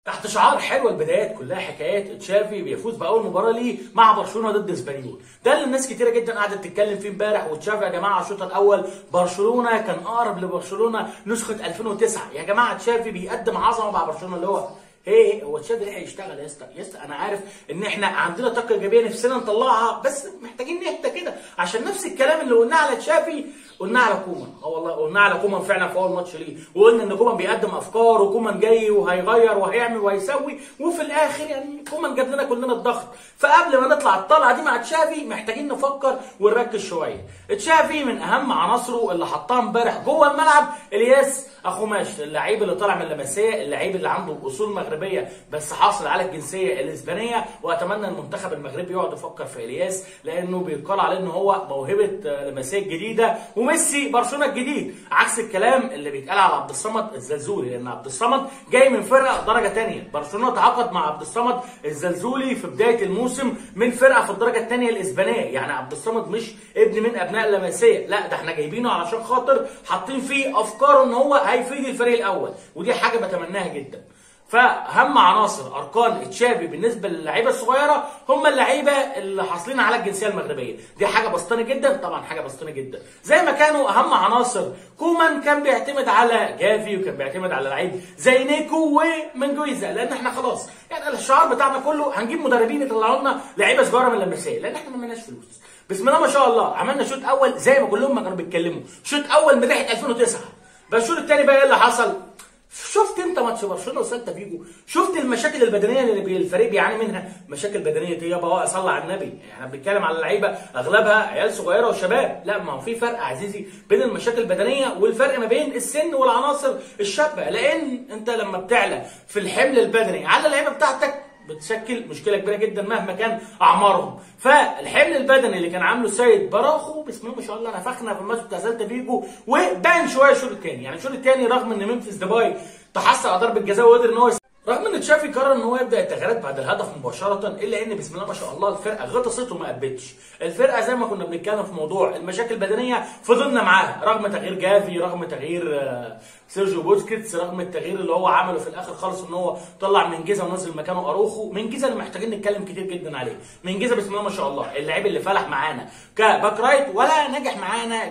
تحت شعار حلوه البدايات كلها حكايات تشافي بيفوز باول مباراه ليه مع برشلونه ضد اسبانيول ده اللي الناس كتيره جدا قعدت تتكلم فيه امبارح وتشافي يا جماعه الشوط الاول برشلونه كان اقرب لبرشلونه نسخه 2009 يا جماعه تشافي بيقدم عظمه مع برشلونه اللي هو هي هو تشافي ليه هيشتغل يا اسطى يا اسطى انا عارف ان احنا عندنا طاقه ايجابيه نفسنا نطلعها بس محتاجين نهدى كده عشان نفس الكلام اللي قلناه على تشافي قلناه على كومان اه والله قلناه على كومان فعلا في اول ماتش ليه وقلنا ان كومان بيقدم افكار وكومان جاي وهيغير وهيعمل وهيسوي وفي الاخر يعني كومان جاب لنا كلنا الضغط فقبل ما نطلع الطلعه دي مع تشافي محتاجين نفكر ونركز شويه تشافي من اهم عناصره اللي حطها امبارح جوه الملعب الياس اخو ماش اللعيب اللي طالع من اللمسيه اللعيب اللي عنده اصول مغربيه بس حاصل على الجنسيه الاسبانيه واتمنى المنتخب المغربي يقعد يفكر في الياس لانه بيقال عليه ان هو موهبه لمسيه جديده وميسي برشلونه الجديد عكس الكلام اللي بيتقال على عبد الصمد الزلزولي لان عبد الصمد جاي من فرقه درجه ثانيه برشلونه تعاقد مع عبد الصمد الزلزولي في بدايه الموسم من فرقه في الدرجه الثانيه الاسبانيه يعني عبد الصمد مش ابن من ابناء اللمسيه لا ده احنا جايبينه علشان خاطر حاطين فيه افكاره ان هو هيفيد الفريق الاول ودي حاجه بتمناها جدا فاهم عناصر اركان تشافي بالنسبه للعيبه الصغيره هم اللعيبه اللي حاصلين على الجنسيه المغربيه دي حاجه بسطانه جدا طبعا حاجه بسطانه جدا زي ما كانوا اهم عناصر كومان كان بيعتمد على جافي وكان بيعتمد على لعيب زي نيكو ومنجويزا لان احنا خلاص يعني الشعار بتاعنا كله هنجيب مدربين يطلعوا لنا لعيبه صغيره من اللمسيه لان احنا ما عندناش فلوس بسم الله ما شاء الله عملنا شوط اول زي ما كلهم ما كانوا بيتكلموا شوط اول من ريحه 2009 بس الشوط الثاني بقى ايه اللي حصل شفت انت ماتش برشلونه وسانتا فيجو شفت المشاكل البدنيه اللي الفريق بيعاني منها مشاكل بدنيه ايه يابا صلى على النبي يعني احنا بنتكلم على لعيبه اغلبها عيال صغيره وشباب لا ما هو في فرق عزيزي بين المشاكل البدنيه والفرق ما بين السن والعناصر الشابه لان انت لما بتعلى في الحمل البدني على اللعيبه بتاعتك بتشكل مشكله كبيره جدا مهما كان اعمارهم فالحمل البدني اللي كان عامله السيد براخو بسم الله ما شاء الله نفخنا في الماتش بتاع سالتا فيجو وبان شويه الشوط الثاني يعني الشوط الثاني رغم ان ممفيس ديباي تحصل على ضربه جزاء وقدر ان هو رغم ان تشافي قرر ان هو يبدا التغييرات بعد الهدف مباشره الا ان بسم الله ما شاء الله الفرقه غطست وما قبتش الفرقه زي ما كنا بنتكلم في موضوع المشاكل البدنيه فضلنا معاها رغم تغيير جافي رغم تغيير سيرجيو بوسكيتس رغم التغيير اللي هو عمله في الاخر خالص ان هو طلع من جيزه ونزل مكانه اروخو من جيزه اللي محتاجين نتكلم كتير جدا عليه من جيزه بسم الله ما شاء الله اللعيب اللي فلح معانا كباك رايت ولا نجح معانا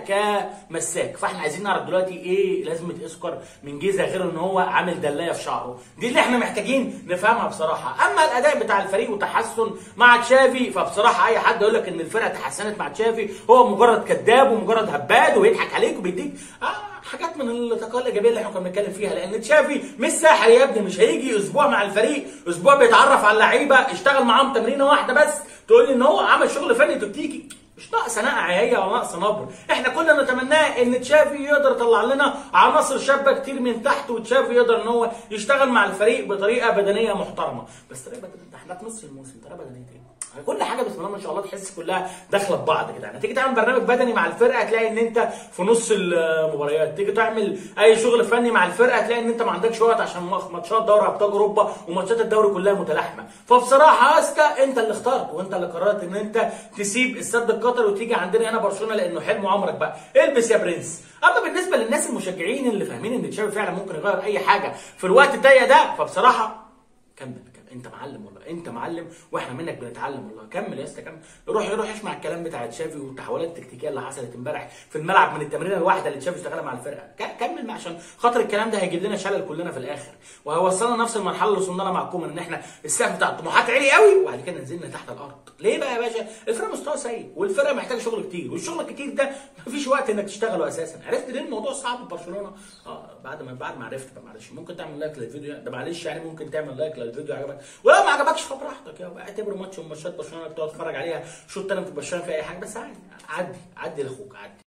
كمساك فاحنا عايزين نعرف دلوقتي ايه لازمه اسكر من جيزه غير ان هو عامل دلايه في شعره دي اللي احنا محتاجين نفهمها بصراحه اما الاداء بتاع الفريق وتحسن مع تشافي فبصراحه اي حد يقول لك ان الفرقه تحسنت مع تشافي هو مجرد كذاب ومجرد هباد ويضحك عليك وبيديك آه حاجات من الطاقه الايجابيه اللي احنا كنا بنتكلم فيها لان تشافي مش ساحر يا ابني مش هيجي اسبوع مع الفريق اسبوع بيتعرف على اللعيبه اشتغل معاهم تمرينه واحده بس تقول لي ان هو عمل شغل فني تكتيكي مش ناقصه نقع ولا ناقصه نبر احنا كنا نتمناه ان تشافي يقدر يطلع لنا عناصر شابه كتير من تحت وتشافي يقدر ان هو يشتغل مع الفريق بطريقه بدنيه محترمه بس طريقه بدنيه احنا في نص الموسم طريقه بدنيه ايه كل حاجه بسم الله ما شاء الله تحس كلها داخله في بعض كده يعني تيجي تعمل برنامج بدني مع الفرقه تلاقي ان انت في نص المباريات تيجي تعمل اي شغل فني مع الفرقه تلاقي ان انت ما عندكش وقت عشان ماتشات دوري ابطال اوروبا وماتشات الدوري كلها متلاحمه فبصراحه استا انت اللي اخترت وانت اللي قررت ان انت تسيب السد القطري وتيجي عندنا هنا برشلونه لانه حلم عمرك بقى البس يا برنس اما بالنسبه للناس المشجعين اللي فاهمين ان تشافي فعلا ممكن يغير اي حاجه في الوقت الضيق ده فبصراحه كمل انت معلم والله انت معلم واحنا منك بنتعلم والله كمل يا اسطى كمل روح روح اسمع الكلام بتاع تشافي والتحولات التكتيكيه اللي حصلت امبارح في الملعب من التمرينه الواحده اللي تشافي اشتغلها مع الفرقه كمل عشان خاطر الكلام ده هيجيب لنا شلل كلنا في الاخر وهيوصلنا نفس المرحله اللي وصلنا لها مع كومان ان احنا السقف بتاع الطموحات عالي قوي وبعد كده نزلنا تحت الارض ليه بقى يا باشا الفرقه مستوى سيء والفرقه محتاجه شغل كتير والشغل الكتير ده مفيش وقت انك تشتغله اساسا عرفت ليه الموضوع صعب في برشلونه اه بعد ما بعد ما عرفت بقى معلش ممكن تعمل لايك للفيديو ده معلش يعني ممكن تعمل لايك للفيديو عجبك ولو ما عجبكش فبراحتك يا اعتبره ماتش من ماتشات برشلونه بتقعد تتفرج عليها شوط تاني في برشلونه في اي حاجه بس عادي عدي عدي لاخوك عدي